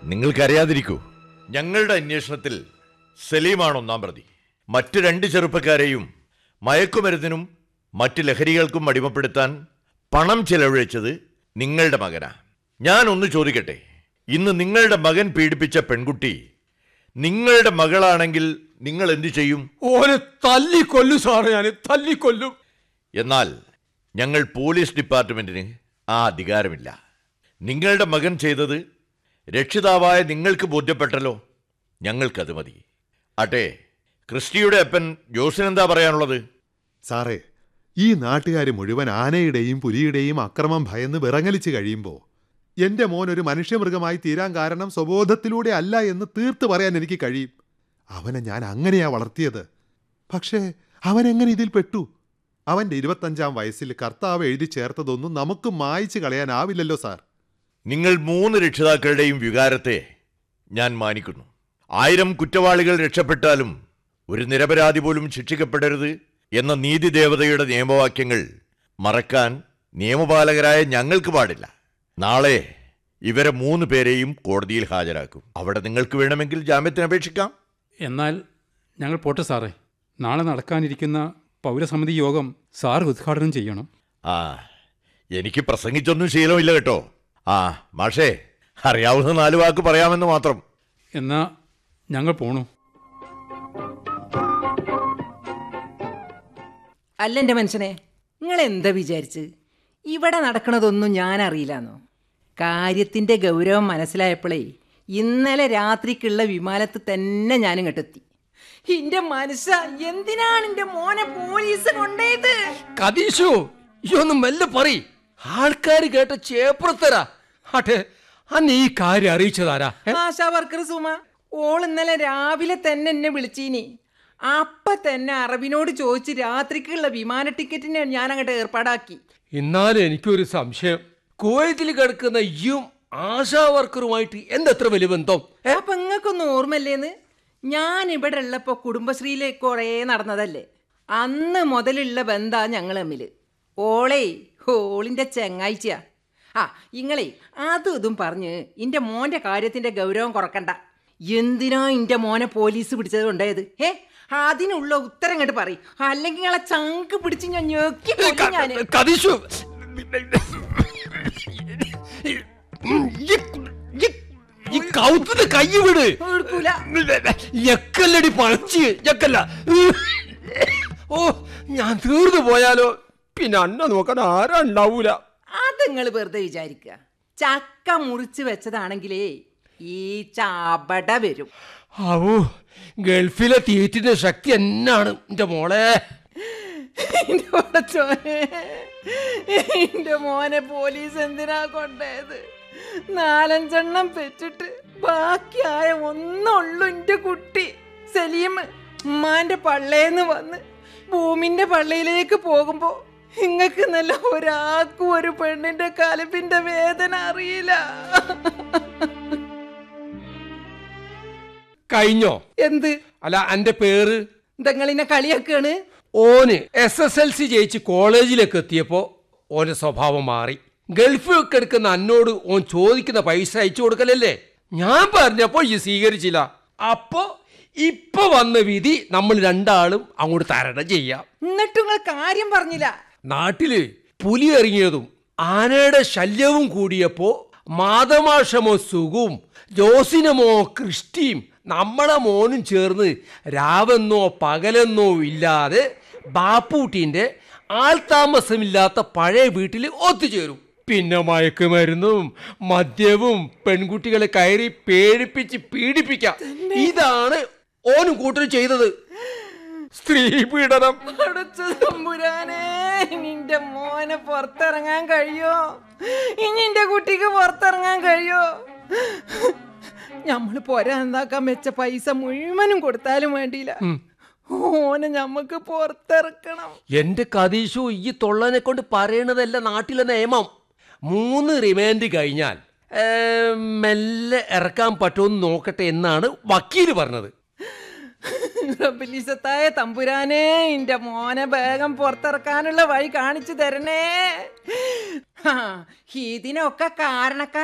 നിങ്ങൾക്കറിയാതിരിക്കൂ ഞങ്ങളുടെ അന്വേഷണത്തിൽ സലീമാണ് ഒന്നാം പ്രതി മറ്റു രണ്ട് ചെറുപ്പക്കാരെയും മയക്കുമരുന്നിനും മറ്റ് ലഹരികൾക്കും അടിമപ്പെടുത്താൻ പണം ചെലവഴിച്ചത് നിങ്ങളുടെ മകനാ ഞാൻ ഒന്ന് ചോദിക്കട്ടെ ഇന്ന് നിങ്ങളുടെ മകൻ പീഡിപ്പിച്ച പെൺകുട്ടി നിങ്ങളുടെ മകളാണെങ്കിൽ നിങ്ങൾ എന്തു ചെയ്യും ഓനെ തല്ലിക്കൊല്ലും സാറേ ഞാൻ തല്ലിക്കൊല്ലും എന്നാൽ ഞങ്ങൾ പോലീസ് ഡിപ്പാർട്ട്മെന്റിന് ആ അധികാരമില്ല നിങ്ങളുടെ മകൻ ചെയ്തത് രക്ഷിതാവായ നിങ്ങൾക്ക് ബോധ്യപ്പെട്ടല്ലോ ഞങ്ങൾക്കത് മതി ആട്ടെ ക്രിസ്റ്റിയുടെ അപ്പൻ ജോസിനെന്താ പറയാനുള്ളത് സാറേ ഈ നാട്ടുകാർ മുഴുവൻ ആനയുടെയും പുലിയുടെയും അക്രമം ഭയന്ന് വിറങ്ങലിച്ച് കഴിയുമ്പോൾ എന്റെ മോൻ ഒരു മനുഷ്യമൃഗമായി തീരാൻ കാരണം സ്വബോധത്തിലൂടെ അല്ല എന്ന് തീർത്ത് പറയാൻ എനിക്ക് കഴിയും അവനെ ഞാൻ അങ്ങനെയാ വളർത്തിയത് പക്ഷേ അവൻ എങ്ങനെ ഇതിൽ പെട്ടു അവന്റെ ഇരുപത്തഞ്ചാം വയസ്സിൽ കർത്താവ് എഴുതി ചേർത്തതൊന്നും നമുക്ക് മായ്ച്ചു കളയാനാവില്ലല്ലോ സാർ നിങ്ങൾ മൂന്ന് രക്ഷിതാക്കളുടെയും വികാരത്തെ ഞാൻ മാനിക്കുന്നു ആയിരം കുറ്റവാളികൾ രക്ഷപ്പെട്ടാലും ഒരു നിരപരാധി പോലും ശിക്ഷിക്കപ്പെടരുത് എന്ന നീതിദേവതയുടെ നിയമവാക്യങ്ങൾ മറക്കാൻ നിയമപാലകരായ ഞങ്ങൾക്ക് പാടില്ല നാളെ ഇവരെ മൂന്ന് പേരെയും കോടതിയിൽ ഹാജരാക്കും അവിടെ നിങ്ങൾക്ക് വേണമെങ്കിൽ ജാമ്യത്തിന് അപേക്ഷിക്കാം എന്നാൽ ഞങ്ങൾ പോട്ടെ സാറേ നാളെ നടക്കാനിരിക്കുന്ന പൗരസമിതി യോഗം സാർ ഉദ്ഘാടനം ചെയ്യണം ആ എനിക്ക് പ്രസംഗിച്ചൊന്നും ശീലമില്ല കേട്ടോ ആ മാഷേ അറിയാവുന്ന നാല് വാക്ക് പറയാമെന്ന് മാത്രം എന്നാ ഞങ്ങൾ പോണു അല്ല എൻ്റെ മനുഷ്യനെ നിങ്ങൾ എന്താ വിചാരിച്ച് ഇവിടെ നടക്കണതൊന്നും ഞാൻ അറിയില്ലെന്നോ കാര്യത്തിൻ്റെ ഗൗരവം മനസ്സിലായപ്പോഴേ ഇന്നലെ രാത്രിക്കുള്ള വിമാനത്ത് തന്നെ ഞാൻ ഇങ്ങോട്ടെത്തി എന്റെ മനസ്സ എന്തിനാണ് എന്റെ മോനെ പോലീസ് കൊണ്ടേത് കതീശു ഇയൊന്നും മെല്ലെ പറ ആൾക്കാർ കേട്ട ചേപ്പുറത്തരാ ആട്ടെ അന്ന് ഈ കാര്യം അറിയിച്ചതാരാ ഏ? ആശാ വർക്കർ സുമ ഓൾ ഇന്നലെ രാവിലെ തന്നെ എന്നെ വിളിച്ചീനി അപ്പ തന്നെ അറബിനോട് ചോദിച്ച് രാത്രിക്കുള്ള വിമാന ടിക്കറ്റിന് ഞാൻ അങ്ങോട്ട് ഏർപ്പാടാക്കി എന്നാലും എനിക്കൊരു സംശയം കുവൈറ്റിൽ കിടക്കുന്ന ഇയും ആശാ വർക്കറുമായിട്ട് എന്തത്ര വലിയ ബന്ധം ഏ? അപ്പൊ നിങ്ങൾക്കൊന്നും ഓർമ്മല്ലേന്ന് ഞാൻ ഇവിടെ ഉള്ളപ്പോ കുടുംബശ്രീയിലെ കുറേ നടന്നതല്ലേ അന്ന് മുതലുള്ള ബന്ധാ ഞങ്ങൾ തമ്മില് ഓളേ ഓളിന്റെ ചെങ്ങാഴ്ചയാ ആ ഇങ്ങളെ അതും ഇതും പറഞ്ഞ് ഇന്റെ മോന്റെ കാര്യത്തിന്റെ ഗൗരവം കുറക്കണ്ട എന്തിനാ ഇന്റെ മോനെ പോലീസ് പിടിച്ചത് കൊണ്ടായത് ഏ അതിനുള്ള ഉത്തരം കേട്ട് പറയും അല്ലെങ്കിൽ നിങ്ങളെ ചങ്ക് പിടിച്ച് ഞാൻ ഞെക്കി കൊല്ലും ഞാന് കതീശു ഈ കൗത്തിന് കൈ വിട് എടുക്കൂല എക്കല്ലടി പഴച്ച് എക്കല്ല ഓ ഞാൻ തീർന്നു പോയാലോ പിന്നെ അന്ന നോക്കാൻ ആരാ ഉണ്ടാവൂല അത് നിങ്ങൾ വെറുതെ വിചാരിക്കുക ചക്ക മുറിച്ച് വെച്ചതാണെങ്കിലേ ഈ ചാബട വരും ആവൂ ഗൾഫിലെ തീറ്റിന്റെ ശക്തി എന്നാണ് എന്റെ മോളെ എന്റെ പടച്ചോനെ എന്റെ മോനെ പോലീസ് എന്തിനാ കൊണ്ടത് നാലഞ്ചെണ്ണം പെറ്റിട്ട് ബാക്കിയായ ഒന്നുള്ളൂ എന്റെ കുട്ടി സലീം ഉമ്മാന്റെ പള്ളേന്ന് വന്ന് ഭൂമിന്റെ പള്ളിയിലേക്ക് പോകുമ്പോ ഇങ്ങക്ക് നല്ല ഒരാൾക്കും ഒരു പെണ്ണിന്റെ കലപ്പിന്റെ വേദന അറിയില്ല കഴിഞ്ഞോ എന്ത് അല്ല എന്റെ പേര് ഇതെങ്ങളിനെ കളിയാക്കാണ് ഓന് എസ് എസ് എൽ സി ജയിച്ച് കോളേജിലേക്ക് എത്തിയപ്പോ ഓന്റെ സ്വഭാവം മാറി ഗൾഫിൽ എടുക്കുന്ന അന്നോട് ഓൻ ചോദിക്കുന്ന പൈസ അയച്ചു കൊടുക്കലല്ലേ ഞാൻ പറഞ്ഞപ്പോ ഈ സ്വീകരിച്ചില്ല അപ്പോ ഇപ്പൊ വന്ന വിധി നമ്മൾ രണ്ടാളും അങ്ങോട്ട് തരണം ചെയ്യാം എന്നിട്ടും നിങ്ങൾ കാര്യം പറഞ്ഞില്ല നാട്ടില് പുലി ഇറങ്ങിയതും ആനയുടെ ശല്യവും കൂടിയപ്പോ മാതമാഷമോ സുഖവും ജോസിനമോ ക്രിസ്റ്റിയും നമ്മളെ മോനും ചേർന്ന് രാവെന്നോ പകലെന്നോ ഇല്ലാതെ ബാപ്പൂട്ടിന്റെ ആൾതാമസമില്ലാത്ത പഴയ വീട്ടിൽ ഒത്തുചേരും പിന്നെ മയക്കുമരുന്നും മദ്യവും പെൺകുട്ടികളെ കയറി പേടിപ്പിച്ച് പീഡിപ്പിക്കാം ഇതാണ് ഓനും കൂട്ടരും ചെയ്തത് സ്ത്രീ പീഡനം അടച്ച തമ്പുരാനെ നിന്റെ മോനെ പുറത്തിറങ്ങാൻ കഴിയോ ഇനി എന്റെ കുട്ടിക്ക് പുറത്തിറങ്ങാൻ കഴിയോ ഞമ്മള് പോരാ എന്താക്കാൻ വെച്ച പൈസ മുഴുവനും കൊടുത്താലും വേണ്ടിയില്ല ഓനെ ഞമ്മക്ക് പുറത്തിറക്കണം എന്റെ കതീശു ഈ തൊള്ളനെ കൊണ്ട് പറയണതല്ല നാട്ടിലെ നിയമം മൂന്ന് റിമാൻഡ് കഴിഞ്ഞാൽ ഏ, മെല്ലെ ഇറക്കാൻ പറ്റുമെന്ന് നോക്കട്ടെ എന്നാണ് വക്കീല് പറഞ്ഞത് റബ്ബിലിസത്തായ തമ്പുരാനെ എന്റെ മോനെ വേഗം പുറത്തിറക്കാനുള്ള വഴി കാണിച്ചു തരണേ ആ, ഇതിനൊക്കെ കാരണക്കാർ